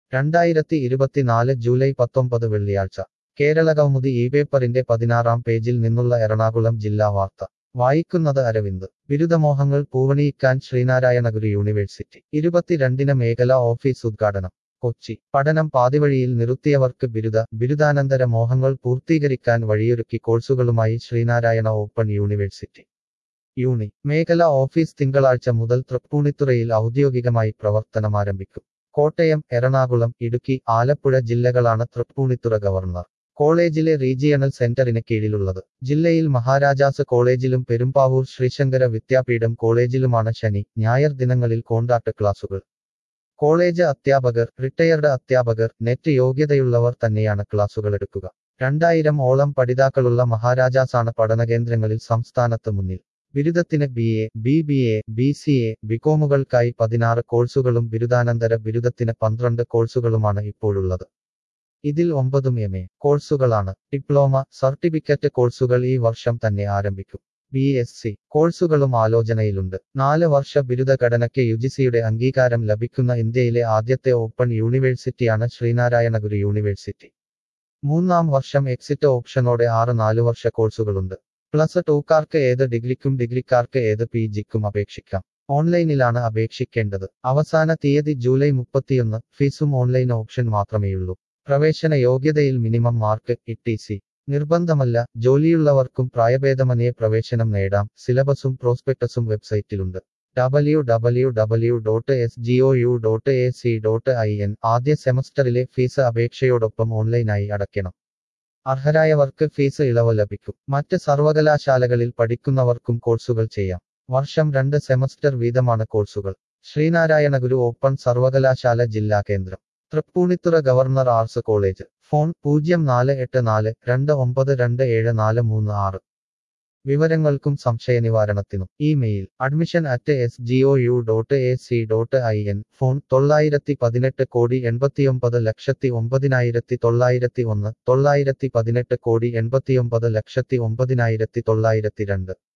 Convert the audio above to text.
രണ്ടായിരത്തി ഇരുപത്തിനാല് ജൂലൈ പത്തൊമ്പത് വെള്ളിയാഴ്ച കേരളകൗമുദി ഈ പേപ്പറിന്റെ പതിനാറാം പേജിൽ നിന്നുള്ള എറണാകുളം ജില്ലാ വാർത്ത വായിക്കുന്നത് അരവിന്ദ് ബിരുദമോഹങ്ങൾ പൂവണിയിക്കാൻ ശ്രീനാരായണഗുരു യൂണിവേഴ്സിറ്റി ഇരുപത്തിരണ്ടിന് മേഖലാ ഓഫീസ് ഉദ്ഘാടനം കൊച്ചി പഠനം പാതിവഴിയിൽ നിർത്തിയവർക്ക് ബിരുദ ബിരുദാനന്തര മോഹങ്ങൾ പൂർത്തീകരിക്കാൻ വഴിയൊരുക്കി കോഴ്സുകളുമായി ശ്രീനാരായണ ഓപ്പൺ യൂണിവേഴ്സിറ്റി യൂണി മേഖലാ ഓഫീസ് തിങ്കളാഴ്ച മുതൽ തൃപ്പൂണിത്തുറയിൽ ഔദ്യോഗികമായി പ്രവർത്തനമാരംഭിക്കും കോട്ടയം എറണാകുളം ഇടുക്കി ആലപ്പുഴ ജില്ലകളാണ് തൃപ്പൂണിത്തുറ ഗവർണർ കോളേജിലെ റീജിയണൽ സെന്ററിന് കീഴിലുള്ളത് ജില്ലയിൽ മഹാരാജാസ് കോളേജിലും പെരുമ്പാവൂർ ശ്രീശങ്കര വിദ്യാപീഠം കോളേജിലുമാണ് ശനി ഞായർ ദിനങ്ങളിൽ കോണ്ടാക്ട് ക്ലാസുകൾ കോളേജ് അധ്യാപകർ റിട്ടയർഡ് അധ്യാപകർ നെറ്റ് യോഗ്യതയുള്ളവർ തന്നെയാണ് ക്ലാസുകൾ എടുക്കുക രണ്ടായിരം ഓളം പഠിതാക്കളുള്ള മഹാരാജാസാണ് പഠനകേന്ദ്രങ്ങളിൽ സംസ്ഥാനത്ത് മുന്നിൽ ബിരുദത്തിന് B A B B A B C A ബികോമുകൾക്കായി പതിനാറ് കോഴ്സുകളും ബിരുദാനന്തര ബിരുദത്തിന് പന്ത്രണ്ട് കോഴ്സുകളുമാണ് ഇപ്പോഴുള്ളത് ഇതിൽ ഒമ്പതും എം എ കോഴ്സുകളാണ് ഡിപ്ലോമ സർട്ടിഫിക്കറ്റ് കോഴ്സുകൾ ഈ വർഷം തന്നെ ആരംഭിക്കും ബി എസ് സി കോഴ്സുകളും ആലോചനയിലുണ്ട് നാല് വർഷ ബിരുദ ഘടനയ്ക്ക് യുജിസിയുടെ അംഗീകാരം ലഭിക്കുന്ന ഇന്ത്യയിലെ ആദ്യത്തെ ഓപ്പൺ യൂണിവേഴ്സിറ്റിയാണ് ശ്രീനാരായണ ഗുരു യൂണിവേഴ്സിറ്റി മൂന്നാം വർഷം എക്സിറ്റ് ഓപ്ഷനോടെ ആറ് നാലു വർഷ കോഴ്സുകളുണ്ട് പ്ലസ് ടൂക്കാർക്ക് ഏത് ഡിഗ്രിക്കും ഡിഗ്രിക്കാർക്ക് ഏത് പി ജിക്കും അപേക്ഷിക്കാം ഓൺലൈനിലാണ് അപേക്ഷിക്കേണ്ടത് അവസാന തീയതി ജൂലൈ മുപ്പത്തിയൊന്ന് ഫീസും ഓൺലൈൻ ഓപ്ഷൻ മാത്രമേയുള്ളൂ പ്രവേശന യോഗ്യതയിൽ മിനിമം മാർക്ക് ഇ സി നിർബന്ധമല്ല ജോലിയുള്ളവർക്കും പ്രായഭേദമന്യേ പ്രവേശനം നേടാം സിലബസും പ്രോസ്പെക്ടസും വെബ്സൈറ്റിലുണ്ട് W W W dot S G O U dot A C dot I N ആദ്യ സെമസ്റ്ററിലെ ഫീസ് അപേക്ഷയോടൊപ്പം ഓൺലൈനായി അടയ്ക്കണം അർഹരായവർക്ക് ഫീസ് ഇളവ് ലഭിക്കും മറ്റ് സർവകലാശാലകളിൽ പഠിക്കുന്നവർക്കും കോഴ്സുകൾ ചെയ്യാം വർഷം രണ്ട് സെമസ്റ്റർ വീതമാണ് കോഴ്സുകൾ ശ്രീനാരായണ ഗുരു ഓപ്പൺ സർവകലാശാല ജില്ലാ കേന്ദ്രം Tripunithura governor arts college phone പൂജ്യം നാല് എട്ട് നാല് രണ്ട് ഒമ്പത് രണ്ട് ഏഴ് നാല് മൂന്ന് ആറ് വിവരങ്ങൾക്കും സംശയ നിവാരണത്തിനും email admission at S G O U dot A C dot I N phone തൊള്ളായിരത്തി പതിനെട്ട് കോടി എൺപത്തിയൊമ്പത് ലക്ഷത്തി ഒമ്പതിനായിരത്തി തൊള്ളായിരത്തി ഒന്ന് തൊള്ളായിരത്തി പതിനെട്ട് കോടി എൺപത്തിയൊമ്പത് ലക്ഷത്തി ഒമ്പതിനായിരത്തി തൊള്ളായിരത്തി രണ്ട്